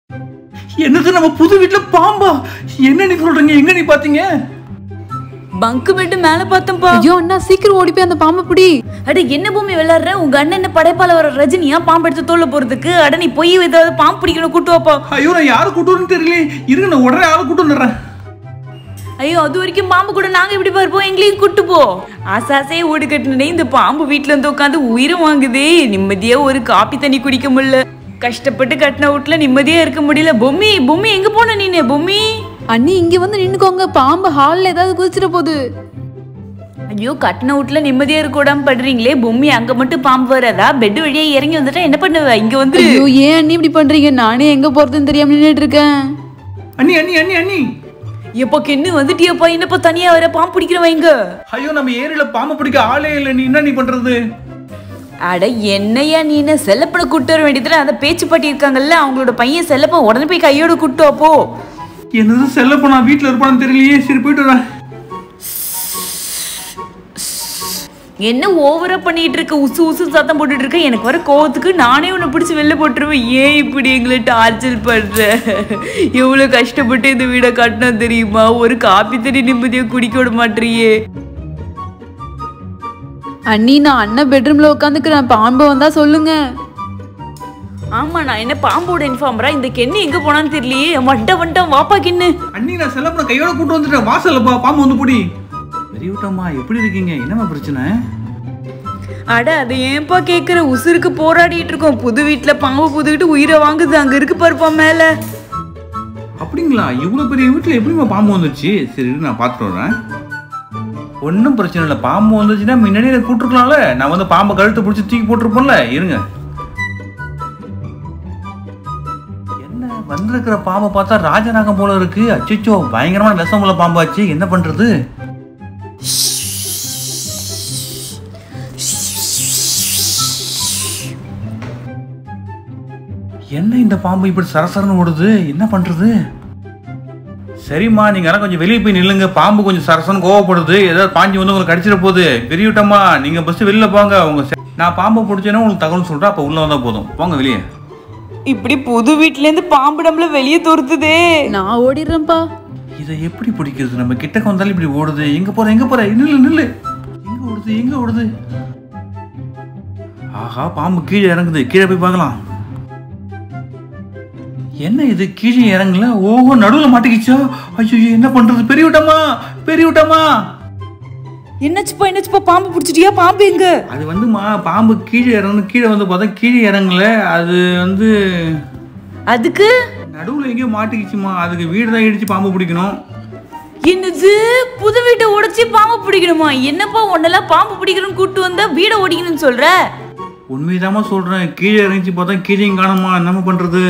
என்னது நம்ம புது வீட்டுல பாம்பா என்ன நீ சொல்றீங்க எங்க நீ பாத்தீங்க பங்கு பெட்டு மேல பார்த்தேன்ப்பா ஐயோ அண்ணா சீக்கிரம் ஓடி போய் அந்த பாம்பை பிடி அட என்ன பூமி விளையாடுற உங்க அண்ணன் என்ன படைப்பால வர ரஜினியா பாம்பு எடுத்து தோல்ல போறதுக்கு அட நீ போய் ஏதாவது பாம்பு பிடிக்கணும் கூட்டு வாப்பா ஐயோ நான் யாரை கூட்டு வரேன்னு தெரியல இருங்க நான் உடனே யாரை கூட்டு வந்துடுறேன் ஐயோ அது வரைக்கும் பாம்பு கூட நாங்க எப்படி பார்ப்போம் எங்களையும் கூட்டு போ ஆசாசே ஓடு கட்டினே இந்த பாம்பு வீட்டுல இருந்து உட்காந்து உயிரை வாங்குதே நிம்மதியா ஒரு காப்பி தண்ணி குடிக்க முடியல கஷ்டப்பட்டு கட்டின வீட்டுல நிம்மதியா இருக்க முடியல பொம்மி பொம்மி எங்க போன நீனு பொம்மி அண்ணி இங்க வந்து நின்னுக்கோங்க பாம்பு ஹால்ல ஏதாவது குதிச்சிட போகுது ஐயோ கட்டின வீட்டுல நிம்மதியா இருக்க விடாம படுறீங்களே பொம்மி அங்க மட்டும் பாம்பு வராதா பெட் வழியா இறங்கி வந்துட்டா என்ன பண்ணுவ இங்க வந்து ஐயோ ஏன் அண்ணி இப்படி பண்றீங்க நானே எங்க போறதுன்னு தெரியாம நின்னுட்டு இருக்கேன் அண்ணி அண்ணி அண்ணி அண்ணி எப்போ கென்னு வந்துட்டியப்பா என்னப்பா தனியா வர பாம்பு பிடிக்கிறவன் எங்க ஐயோ நம்ம ஏரியில பாம்பு பிடிக்க ஆளே இல்லை நீ என்ன நீ பண்றது அட என்னையா நீ என்ன செல்லப்பனை கூட்டு வர வேண்டியதுல அந்த பேச்சு பாட்டி இருக்காங்கல்ல அவங்களோட பையன் செல்லப்பன் உடனே போய் கையோட கூட்டு அப்போ என்னது செல்லப்ப நான் வீட்டுல இருப்பான்னு தெரியலையே சரி போயிட்டு வரேன் என்ன ஓவரா பண்ணிட்டு இருக்க உசு உசு சத்தம் போட்டுட்டு இருக்க எனக்கு வர கோவத்துக்கு நானே உன்னை பிடிச்சி வெளில போட்டுருவேன் ஏன் இப்படி எங்களை டார்ச்சர் பண்ற எவ்வளவு கஷ்டப்பட்டு இந்த வீடை கட்டினோம் தெரியுமா ஒரு காப்பி தண்ணி நிம்மதியா குடிக்க விட மாட்டேறியே அண்ணி நான் அண்ணன் பெட்ரூம்ல உட்காந்துக்கிறேன் பாம்பு வந்தா சொல்லுங்க ஆமா நான் என்ன பாம்போட இன்ஃபார்மரா இந்த கென்னு எங்க போனான்னு தெரியலையே மட்ட வண்டம் வாப்பா கின்னு அண்ணி நான் செல்லப்ப நான் கையோட கூட்டு வந்துட்டேன் வாசல்லப்பா பாம்பு வந்து பிடி பெரியவிட்டம்மா எப்படி இருக்கீங்க என்னம்மா பிரச்சனை அட அதை ஏன்பா கேக்குற உசுருக்கு போராடிட்டு இருக்கோம் புது வீட்டுல பாம்பு புதுக்கிட்டு உயிரை வாங்குது அங்க இருக்கு பாருப்பா மேல அப்படிங்களா இவ்வளவு பெரிய வீட்டுல எப்படிம்மா பாம்பு வந்துச்சு சரி இரு, நான் பார்த்துட்டு வரேன் ஒன்றும் பிரச்சனை இல்லை பாம்பு வந்துச்சுன்னா முன்னாடியே கூட்டிருக்கலாம்ல நான் வந்து பாம்பை கழுத்து பிடிச்சி தூக்கி போட்டிருப்போம்ல இருங்க என்ன வந்திருக்கிற பாம்பை பார்த்தா ராஜநாகம் போல இருக்கு அச்சோ பயங்கரமான விஷம் உள்ள பாம்பாச்சு என்ன பண்றது என்ன இந்த பாம்பு இப்படி சரசரன்னு ஓடுது என்ன பண்றது சரிம்மா நீங்க எல்லாம் கொஞ்சம் வெளியே போய் நில்லுங்க பாம்பு கொஞ்சம் சரசன்னு கோவப்படுது ஏதாவது பாஞ்சு வந்து உங்களுக்கு கடிச்சிட போகுது பெரியவிட்டம்மா நீங்க பஸ் வெளில போங்க உங்க செ- நான் பாம்பை பிடிச்சேன்னா உங்களுக்கு தகவல் சொல்றேன் அப்ப உள்ள வந்தா போதும் போங்க வெளியே இப்படி புது வீட்ல இருந்து பாம்பு நம்மள வெளியே துரத்துதே நான் ஓடிடுறேன்ப்பா இதை எப்படி பிடிக்கிறது நம்ம கிட்டக்க வந்தாலும் இப்படி ஓடுது எங்க போற எங்க போற நில்லு நில்லு எங்க ஓடுது எங்க ஓடுது ஆஹா பாம்பு கீழே இறங்குது கீழே போய் பார்க்கலாம் என்ன இது கீழே இறங்கல ஓஹோ நடுவுல மாட்டிக்கிச்சா ஐயோ என்ன பண்றது பெரிய விட்டமா பெரிய விட்டமா என்னாச்சுப்பா என்னாச்சுப்பா பாம்பு பிடிச்சிட்டியா பாம்பு எங்க அது வந்துமா பாம்பு கீழே இறங்கணும் கீழே வந்து பார்த்தா கீழே இறங்கல அது வந்து அதுக்கு நடுவுல எங்கேயோ மாட்டிக்கிச்சுமா அதுக்கு வீடு தான் இடிச்சு பாம்பு பிடிக்கணும் என்னது புது வீட்டை உடைச்சி பாம்பு பிடிக்கணுமா என்னப்பா உன்னெல்லாம் பாம்பு பிடிக்கணும்னு கூட்டு வந்தா வீடை ஓடிக்கணும்னு சொல்ற உண்மைதாம்மா சொல்றேன் கீழே இறங்கி பார்த்தா கீழேயும் காணுமா என்னம்மா பண்றது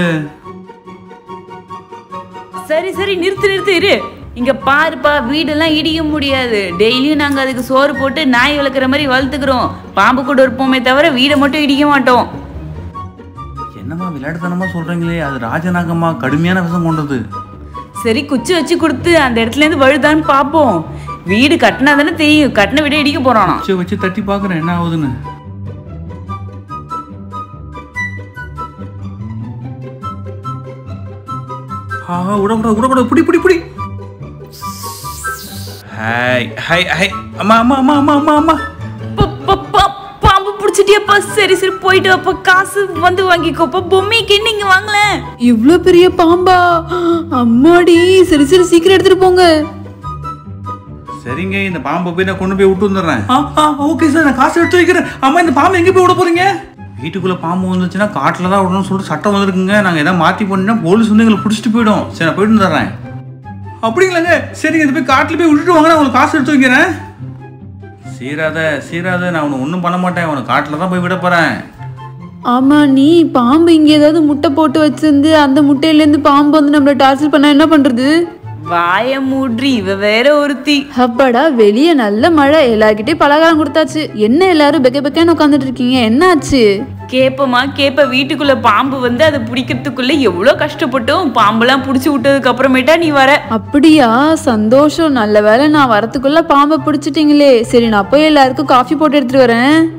சரி சரி நிறுத்து நிறுத்து இரு இங்க பாருப்பா வீடெல்லாம் இடிக்க முடியாது டெய்லியும் நாங்க அதுக்கு சோறு போட்டு நாய் வளர்க்குற மாதிரி வளர்த்துக்கிறோம் பாம்பு கூட இருப்போமே தவிர வீடை மட்டும் இடிக்க மாட்டோம் என்னம்மா விளையாட்டுத்தனமா சொல்றீங்களே அது ராஜநாகம்மா கடுமையான விஷம் கொண்டது சரி குச்சி வச்சு கொடுத்து அந்த இடத்துல இருந்து வழுதான்னு பார்ப்போம் வீடு கட்டினா தானே தெரியும் கட்டின வீடை இடிக்க போறானா வச்சு வச்சு தட்டி பார்க்குறேன் என்ன ஆகுதுன்னு ஆஹா விட விட விட விட பிடி பிடி பிடி ஹாய் ஹாய் ஹாய் அம்மா அம்மா அம்மா அம்மா அம்மா அம்மா ப- ப- ப- பாம்பு பிடிச்சிட்டியாப்பா சரி சரி போயிட்டு அப்ப காசு வந்து வாங்கிக்கோப்பா பொம்மைக்கு என்ன இங்க வாங்கலேன் இவ்ளோ பெரிய பாம்பா அம்மாடி சரி சரி சீக்கிரம் எடுத்துட்டு போங்க சரிங்க இந்த பாம்பை போய் நான் கொண்டு போய் விட்டு வந்துடுறேன் ஆ ஆ ஓகே சார் நான் காசு எடுத்து வைக்கிறேன் அம்மா இந்த பாம்பை எங்கே போய் விட போறீங்க வீட்டுக்குள்ள பாம்பு வந்துச்சுன்னா காட்டில் தான் விடணும்னு சொல்லிட்டு சட்டம் வந்திருக்குங்க நாங்கள் எதாவது மாற்றி பண்ணினா போலீஸ் வந்து எங்களை பிடிச்சிட்டு போயிடும் சரி நான் போயிட்டு வந்துடுறேன் அப்படிங்களாங்க சரிங்க இது போய் காட்டில் போய் விட்டுட்டு வாங்க நான் உங்களுக்கு காசு எடுத்து வைக்கிறேன் சீராத சீராத நான் உன்னை ஒன்றும் பண்ண மாட்டேன் உனக்கு காட்டில் தான் போய் விட போகிறேன் ஆமா நீ பாம்பு இங்க ஏதாவது முட்டை போட்டு வச்சிருந்து அந்த முட்டையில இருந்து பாம்பு வந்து நம்மள டார்ச்சர் பண்ணா என்ன பண்றது வாய மூட்ரி இவ வேற ஒருத்தி அப்பாடா வெளியே நல்ல மழை எல்லார்கிட்டயும் பலகாரம் கொடுத்தாச்சு என்ன எல்லாரும் பெக்க பெக்கன்னு உட்காந்துட்டு இருக்கீங்க என்ன ஆச்சு கேப்பமா கேப்ப வீட்டுக்குள்ள பாம்பு வந்து அதை பிடிக்கிறதுக்குள்ள எவ்வளவு கஷ்டப்பட்டோம் பாம்பெல்லாம் பிடிச்சி விட்டதுக்கு அப்புறமேட்டா நீ வர அப்படியா சந்தோஷம் நல்ல வேளை நான் வரத்துக்குள்ள பாம்பை பிடிச்சிட்டீங்களே சரி நான் போய் எல்லாருக்கும் காஃபி போட்டு எடுத்துட்டு வரேன்